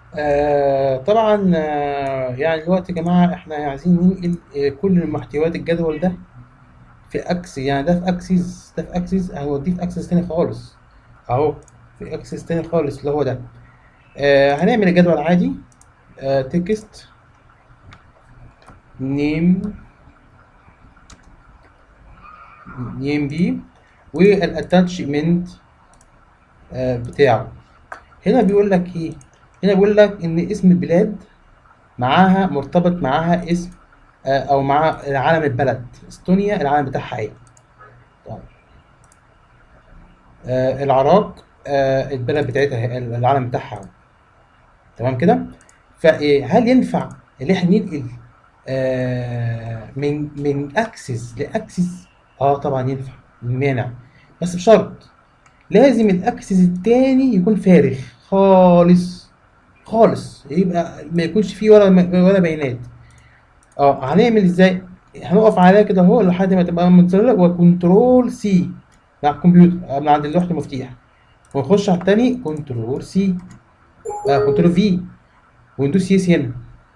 آه طبعا آه يعني دلوقتي يا جماعة احنا عايزين ننقل آه كل محتويات الجدول ده في اكس يعني ده في اكسس ده في اكسس هنوديه في اكسس تاني خالص اهو في اكسس تاني خالص اللي هو ده آه هنعمل الجدول عادي آه تكست نيم نيم بي والاتاتشمنت آه بتاعه هنا بيقول لك ايه هنا بيقول لك ان اسم البلاد معاها مرتبط معاها اسم آه او مع علم البلد استونيا العلم بتاعها ايه طيب. آه العراق آه البلد بتاعتها العلم بتاعها تمام كده فهل ينفع ان احنا ننقل آه من من اكسس لاكسس اه طبعا ينفع مانع بس بشرط لازم الاكسس التاني يكون فارغ خالص خالص يبقى ما يكونش فيه ولا ولا بيانات اه هنعمل ازاي هنقف عليها كده اهو لحد ما تبقى متسلله وكنترول سي مع الكمبيوتر من عند لوحه المفتاح ونخش على التاني كنترول سي آه كنترول في وندوس يس هنا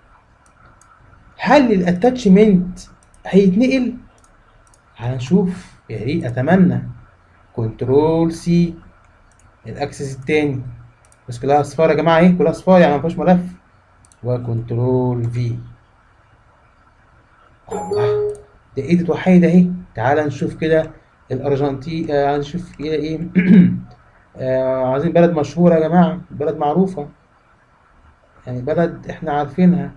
هل الاتاتشمنت هيتنقل هنشوف يا ريت اتمنى كنترول سي الاكسس التاني بس كلها اصفار يا جماعه ايه كلها اصفار يعني ما فيهاش ملف وكنترول في الله ده ايدة وحيدة اهي تعال نشوف كده الارجنتين آه نشوف كده ايه آه عايزين بلد مشهورة يا جماعة بلد معروفة يعني بلد احنا عارفينها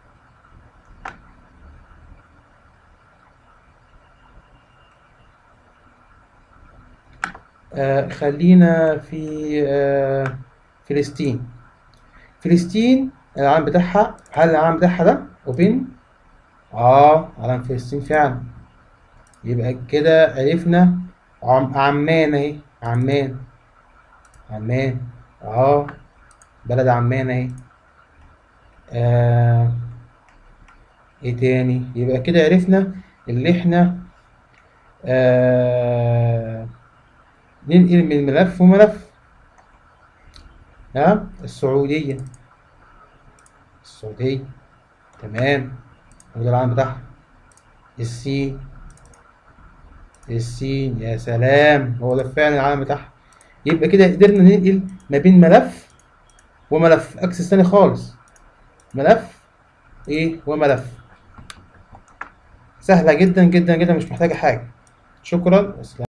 آه خلينا في آه فلسطين فلسطين العلم بتاعها هل العلم بتاعها ده اوبن اه علم فلسطين فعلا يبقى كده عرفنا عم عمان اهي عمان عمان اه بلد عمان اهي آه. ايه تاني يبقى كده عرفنا اللي احنا آه ننقل من ملف وملف ها آه. السعودية السعودية تمام وده العالم بتاعها السين السين يا سلام هو ده فعلا العالم بتاعها يبقى كده قدرنا ننقل ما بين ملف وملف اكسس تاني خالص ملف ايه وملف سهلة جدا جدا جدا مش محتاجة حاجة شكرا